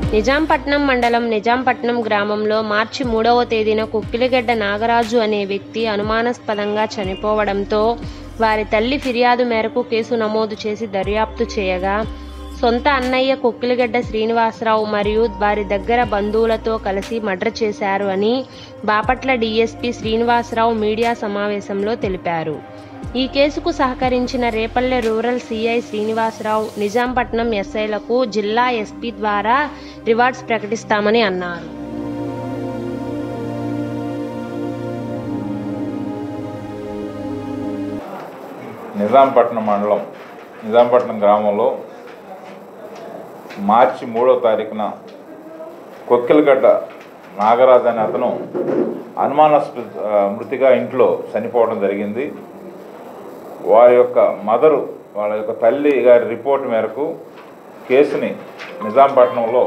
నిజాంపట్నం మండలం నిజాంపట్నం గ్రామంలో మార్చి మూడవ తేదీన కుక్కిలిగడ్డ నాగరాజు అనే వ్యక్తి అనుమానాస్పదంగా చనిపోవడంతో వారి తల్లి ఫిర్యాదు మేరకు కేసు నమోదు చేసి దర్యాప్తు చేయగా సొంత అన్నయ్య కుక్కిలిగడ్డ శ్రీనివాసరావు మరియు వారి దగ్గర బంధువులతో కలిసి మర్డర్ చేశారు అని బాపట్ల డీఎస్పీ శ్రీనివాసరావు మీడియా సమావేశంలో తెలిపారు ఈ కేసుకు సహకరించిన రేపల్లె రూరల్ సిఐ శ్రీనివాసరావు నిజాంపట్నం ఎస్ఐలకు జిల్లా ఎస్పీ ద్వారా రివార్డ్స్ ప్రకటిస్తామని అన్నారు నిజాంపట్నం మండలం నిజాంపట్నం గ్రామంలో మార్చి మూడో తారీఖున కొక్కిలగడ్డ నాగరాజు అనే అతను అనుమానాస్పద ఆ, మృతిగా ఇంట్లో చనిపోవడం జరిగింది వారి యొక్క మదరు వాళ్ళ యొక్క తల్లి గారి రిపోర్ట్ మేరకు కేసుని నిజాంపట్నంలో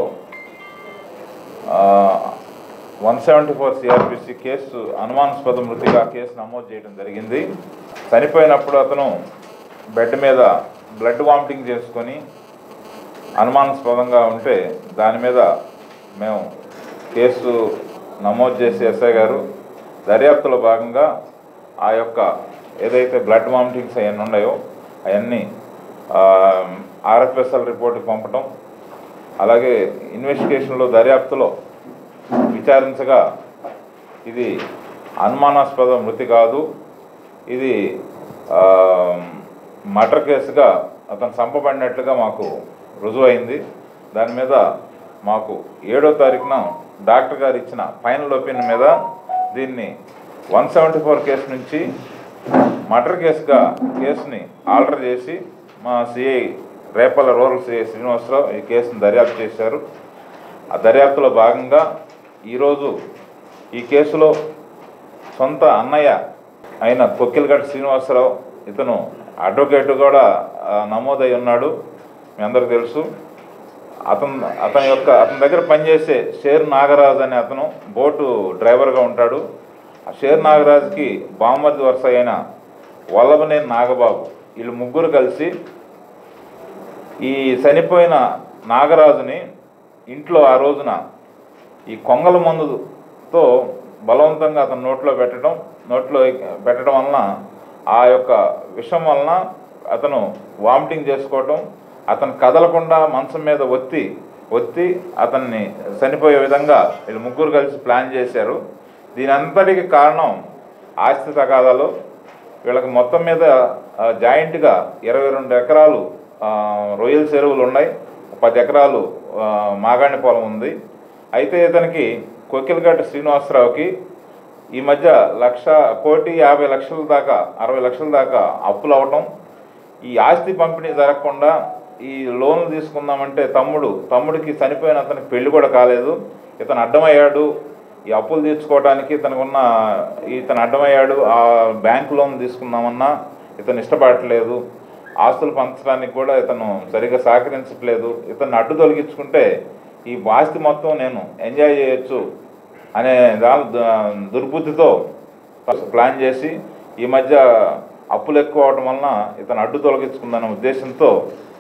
వన్ సెవెంటీ ఫోర్ సిఆర్పిసి కేసు అనుమానాస్పద మృతిగా కేసు నమోదు చేయడం జరిగింది చనిపోయినప్పుడు అతను బెడ్ మీద బ్లడ్ వామిటింగ్ చేసుకొని అనుమానాస్పదంగా ఉంటే దాని మీద మేము కేసు నమోదు చేసి ఎస్ఐ గారు దర్యాప్తులో భాగంగా ఆ యొక్క ఏదైతే బ్లడ్ వామిటింగ్స్ అవన్నీ ఉన్నాయో అవన్నీ ఆర్ఎఫ్ఎస్ఎల్ రిపోర్ట్కి పంపటం అలాగే ఇన్వెస్టిగేషన్లో దర్యాప్తులో విచారించగా ఇది అనుమానాస్పద మృతి కాదు ఇది ఆ, మర్డర్ కేసుగా అతను చంపబడినట్లుగా మాకు రుజువైంది దాని మీద మాకు ఏడో తారీఖున డాక్టర్ గారు ఇచ్చిన ఫైనల్ ఒపీనియన్ మీద దీన్ని వన్ సెవెంటీ ఫోర్ కేసు నుంచి మర్డర్ కేసుగా కేసుని ఆల్టర్ చేసి మా CI Repalle rural CI Srinivasarao ఈ కేసును దర్యాప్తు చేశారు ఆ దర్యాప్తులో భాగంగా ఈరోజు ఈ కేసులో సొంత అన్నయ్య అయిన కొక్కిలగడ్డ శ్రీనివాసరావు ఇతను అడ్వకేట్ కూడా ఆ, నమోదై ఉన్నాడు మీ అందరికి తెలుసు అతను అతని యొక్క అతని దగ్గర పనిచేసే షేర్ నాగరాజు అనే అతను బోటు డ్రైవర్గా ఉంటాడు ఆ షేర్ నాగరాజుకి బామ్మర్ది వరుస అయిన వల్లభనేని నాగబాబు వీళ్ళు ముగ్గురు కలిసి ఈ చనిపోయిన నాగరాజుని ఇంట్లో ఆ రోజున ఈ కొంగల మందుతో బలవంతంగా అతను నోట్లో పెట్టడం నోట్లో పెట్టడం వలన ఆ యొక్క విషం వలన అతను వామిటింగ్ చేసుకోవటం అతను కదలకుండా మంచం మీద ఒత్తి ఒత్తి అతన్ని చనిపోయే విధంగా వీళ్ళు ముగ్గురు కలిసి ప్లాన్ చేశారు దీని అంతటికి కారణం ఆస్తి తగాదాలు వీళ్ళకి మొత్తం మీద ఆ, జాయింట్గా ఇరవై రెండు ఎకరాలు ఆ, రొయ్యల చెరువులు ఉన్నాయి పది ఎకరాలు ఆ, మాగాణి పొలం ఉంది అయితే ఇతనికి కోకిలగడ్డ శ్రీనివాసరావుకి ఈ మధ్య లక్ష కోటి యాభై లక్షల దాకా అరవై లక్షల దాకా అప్పులు అవటం ఈ ఆస్తి పంపిణీ జరగకుండా ఈ లోన్లు తీసుకుందామంటే తమ్ముడు తమ్ముడికి చనిపోయిన అతనికి పెళ్లి కూడా కాలేదు ఇతను అడ్డమయ్యాడు ఈ అప్పులు తీర్చుకోవడానికి ఇతనికి ఉన్న ఇతను అడ్డమయ్యాడు ఆ బ్యాంక్ లోన్ తీసుకుందామన్నా ఇతను ఇష్టపడట్లేదు ఆస్తులు పంచడానికి కూడా ఇతను సరిగ్గా సహకరించట్లేదు ఇతన్ని అడ్డు తొలగించుకుంటే ఈ ఆస్తి మొత్తం నేను ఎంజాయ్ చేయొచ్చు అనే దాని దుర్బుద్ధితో ప్లాన్ చేసి ఈ మధ్య అప్పులు ఎక్కువ అవడం వలన ఇతను అడ్డు తొలగించుకుందన్న ఉద్దేశంతో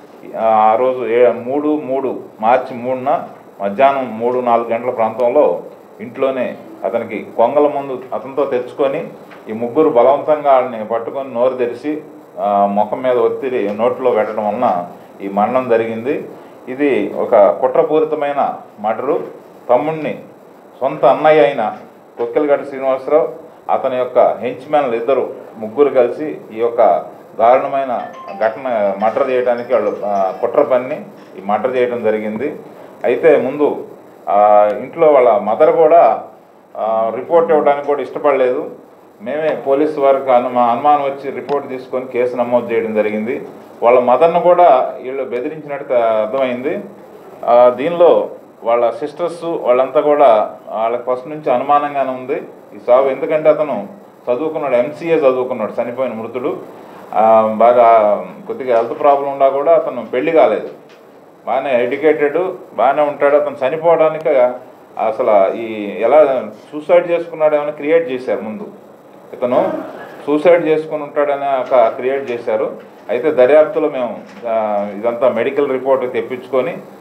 ఆ రోజు ఏ మూడు మూడు మార్చి మూడున మధ్యాహ్నం మూడు నాలుగు గంటల ప్రాంతంలో ఇంట్లోనే అతనికి కొంగల ముందు అతనితో తెచ్చుకొని ఈ ముగ్గురు బలవంతంగా వాళ్ళని పట్టుకొని నోరు తెరిచి ఆ, ముఖం మీద ఒత్తిడి నోట్లో పెట్టడం వలన ఈ మరణం జరిగింది ఇది ఒక కుట్రపూరితమైన మర్డరు తమ్ముణ్ణి సొంత అన్నయ్య అయిన కొక్కెలగడ్డ శ్రీనివాసరావు అతని యొక్క హెంచ్మెన్లు ఇద్దరు ముగ్గురు కలిసి ఈ యొక్క దారుణమైన ఘటన మర్డర్ చేయడానికి వాళ్ళు ఆ, కుట్ర పన్ని ఈ మర్డర్ చేయడం జరిగింది అయితే ముందు ఆ, ఇంట్లో వాళ్ళ మదర్ కూడా ఆ, రిపోర్ట్ ఇవ్వడానికి కూడా ఇష్టపడలేదు మేమే పోలీసు వారికి అనుమా అనుమానం వచ్చి రిపోర్ట్ తీసుకొని కేసు నమోదు చేయడం జరిగింది వాళ్ళ మదర్ను కూడా వీళ్ళు బెదిరించినట్టు అర్థమైంది ఆ, దీనిలో వాళ్ళ సిస్టర్స్ వాళ్ళంతా కూడా వాళ్ళకి ఫస్ట్ నుంచి అనుమానంగానే ఉంది ఈ సాగు ఎందుకంటే అతను చదువుకున్నాడు ఎంసీఏ చదువుకున్నాడు చనిపోయిన మృతుడు ఆ, బాగా కొద్దిగా హెల్త్ ప్రాబ్లం ఉన్నా కూడా అతను పెళ్లి కాలేదు బాగానే ఎడ్యుకేటెడ్ బాగానే ఉంటాడు అతను చనిపోవడానికి అసలు ఈ ఎలా సూసైడ్ చేసుకున్నాడేమని క్రియేట్ చేశారు ముందు ఇతను సూసైడ్ చేసుకుని ఉంటాడని ఒక క్రియేట్ చేశారు అయితే దర్యాప్తులో మేము ఆ, ఇదంతా మెడికల్ రిపోర్ట్ తెప్పించుకొని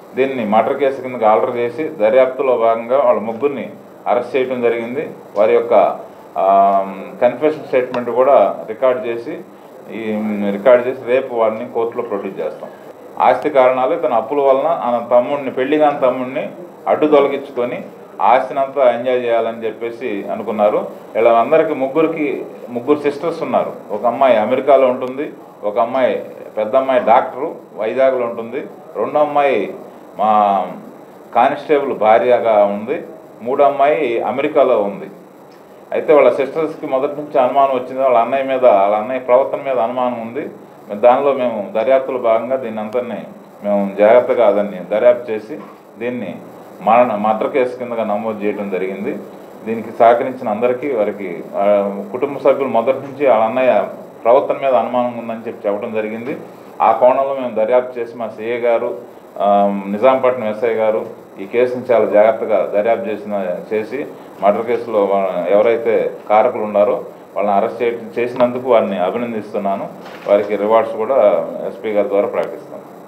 దీన్ని మర్డర్ కేసు కిందకి ఆర్డర్ చేసి దర్యాప్తులో భాగంగా వాళ్ళ ముగ్గురిని అరెస్ట్ చేయడం జరిగింది వారి యొక్క కన్ఫెషన్ స్టేట్మెంట్ కూడా రికార్డ్ చేసి ఈ రికార్డ్ చేసి రేపు వారిని కోర్టులో ప్రొడ్యూస్ చేస్తాం ఆస్తి కారణాలు తన అప్పుల వలన ఆయన తమ్ముడిని పెళ్లి కాని తమ్ముడిని అడ్డు తొలగించుకొని ఆస్తిని అంతా ఎంజాయ్ చేయాలని చెప్పేసి అనుకున్నారు వీళ్ళందరికీ ముగ్గురికి ముగ్గురు సిస్టర్స్ ఉన్నారు ఒక అమ్మాయి అమెరికాలో ఉంటుంది ఒక అమ్మాయి పెద్ద అమ్మాయి డాక్టరు వైజాగ్లో ఉంటుంది రెండో అమ్మాయి మా కానిస్టేబుల్ భార్యగా ఉంది మూడో అమ్మాయి అమెరికాలో ఉంది అయితే వాళ్ళ సిస్టర్స్కి మొదటి నుంచి అనుమానం వచ్చింది వాళ్ళ అన్నయ్య మీద వాళ్ళ అన్నయ్య ప్రవర్తన మీద అనుమానం ఉంది దానిలో మేము దర్యాప్తులో భాగంగా దీన్ని అంతని మేము జాగ్రత్తగా దాన్ని దర్యాప్తు చేసి దీన్ని మరణ మర్డర్ కేసు కిందగా నమోదు చేయడం జరిగింది దీనికి సహకరించిన అందరికీ వారికి ఆ, కుటుంబ సభ్యులు మొదటి నుంచి వాళ్ళ అన్నయ్య ప్రవర్తన మీద అనుమానం ఉందని చెప్పి చెప్పడం జరిగింది ఆ కోణంలో మేము దర్యాప్తు చేసి మా సిఏ గారు ఆ, నిజాంపట్నం ఎస్ఐ గారు ఈ కేసుని చాలా జాగ్రత్తగా దర్యాప్తు చేసిన చేసి మర్డర్ కేసులో వా- ఎవరైతే కారకులు ఉన్నారో వాళ్ళని అరెస్ట్ చేయ చేసినందుకు వారిని అభినందిస్తున్నాను వారికి రివార్డ్స్ కూడా ఎస్పీ గారి ద్వారా ప్రకటిస్తాను